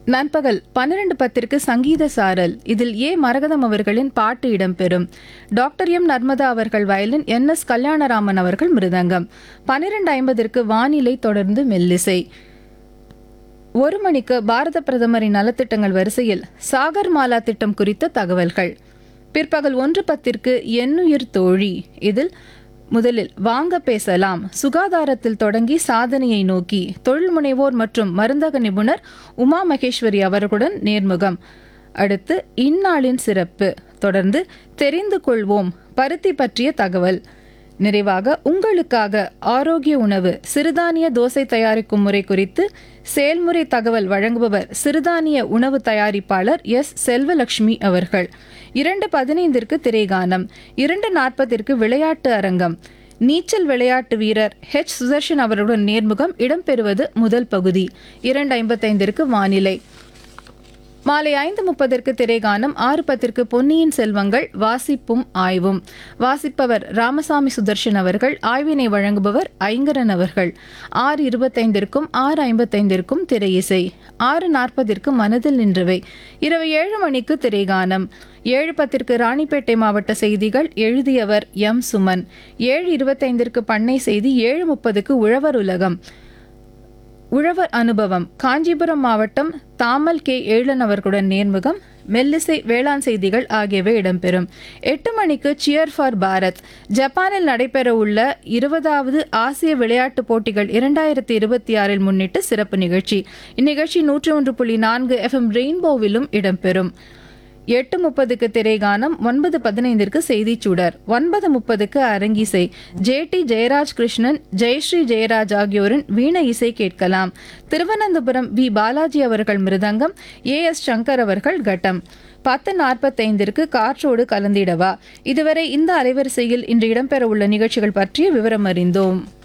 நண்பகல் பன்னிரண்டு பத்திற்கு சங்கீத சாரல் இதில் ஏ மரகதம் அவர்களின் பாட்டு இடம்பெறும் டாக்டர் எம் நர்மதா அவர்கள் வயலின் என் எஸ் கல்யாணராமன் அவர்கள் மிருதங்கம் பன்னிரண்டு ஐம்பதற்கு வானிலை தொடர்ந்து மெல்லிசை ஒரு மணிக்கு பாரத பிரதமரின் நலத்திட்டங்கள் வரிசையில் சாகர் மாலா திட்டம் குறித்த தகவல்கள் பிற்பகல் ஒன்று பத்திற்கு எண்ணுயிர் தோழி இதில் முதலில் வாங்க பேசலாம் சுகாதாரத்தில் தொடங்கி சாதனையை நோக்கி தொழில் முனைவோர் மற்றும் மருந்தக நிபுணர் உமா மகேஸ்வரி அவர்களுடன் நேர்முகம் அடுத்து இந்நாளின் சிறப்பு தொடர்ந்து தெரிந்து கொள்வோம் பருத்தி பற்றிய தகவல் நிறைவாக உங்களுக்காக ஆரோக்கிய உணவு சிறுதானிய தோசை தயாரிக்கும் முறை குறித்து செயல்முறை தகவல் வழங்குபவர் சிறுதானிய உணவு தயாரிப்பாளர் எஸ் செல்வலட்சுமி அவர்கள் இரண்டு பதினைந்திற்கு திரைகானம் இரண்டு நாற்பதிற்கு விளையாட்டு அரங்கம் நீச்சல் விளையாட்டு வீரர் ஹெச் சுதர்ஷன் அவருடன் நேர்முகம் இடம்பெறுவது முதல் பகுதி இரண்டு ஐம்பத்தைந்திற்கு வானிலை மாலை ஐந்து முப்பதற்கு திரைகானம் ஆறு பத்திற்கு பொன்னியின் செல்வங்கள் வாசிப்பும் ஆய்வும் வாசிப்பவர் ராமசாமி சுதர்ஷன் அவர்கள் ஆய்வினை வழங்குபவர் ஐங்கரன் அவர்கள் ஆறு இருபத்தைந்திற்கும் ஆறு ஐம்பத்தைந்திற்கும் திரை இசை ஆறு நாற்பதிற்கு மனதில் நின்றவை இரவு ஏழு மணிக்கு திரைகானம் ஏழு பத்திற்கு ராணிப்பேட்டை மாவட்ட செய்திகள் எழுதியவர் எம் சுமன் ஏழு இருபத்தைந்திற்கு பண்ணை செய்தி ஏழு முப்பதுக்கு உழவர் உலகம் உழவர் அனுபவம் காஞ்சிபுரம் மாவட்டம் தாமல் கே ஏழன் அவர்களுடன் நேர்முகம் மெல்லிசை வேளாண் செய்திகள் ஆகியவை இடம்பெறும் எட்டு மணிக்கு சியர் ஃபார் பாரத் ஜப்பானில் நடைபெறவுள்ள இருபதாவது ஆசிய விளையாட்டுப் போட்டிகள் இரண்டாயிரத்தி இருபத்தி ஆறில் முன்னிட்டு சிறப்பு நிகழ்ச்சி இந்நிகழ்ச்சி நூற்றி ஒன்று புள்ளி நான்கு எஃப்எம் ரெயின்போவிலும் இடம்பெறும் எட்டு முப்பதுக்கு திரைகானம் ஒன்பது பதினைந்திற்கு செய்திச் சுடர் ஒன்பது முப்பதுக்கு அரங்கிசை ஜே டி ஜெயராஜ் கிருஷ்ணன் ஜெயஸ்ரீ ஜெயராஜ் ஆகியோரின் வீண இசை கேட்கலாம் திருவனந்தபுரம் வி பாலாஜி அவர்கள் மிருதங்கம் ஏ எஸ் சங்கர் அவர்கள் கட்டம் பத்து நாற்பத்தைந்திற்கு காற்றோடு கலந்திடவா இதுவரை இந்த அலைவரிசையில் இன்று இடம்பெறவுள்ள நிகழ்ச்சிகள் பற்றிய விவரம் அறிந்தோம்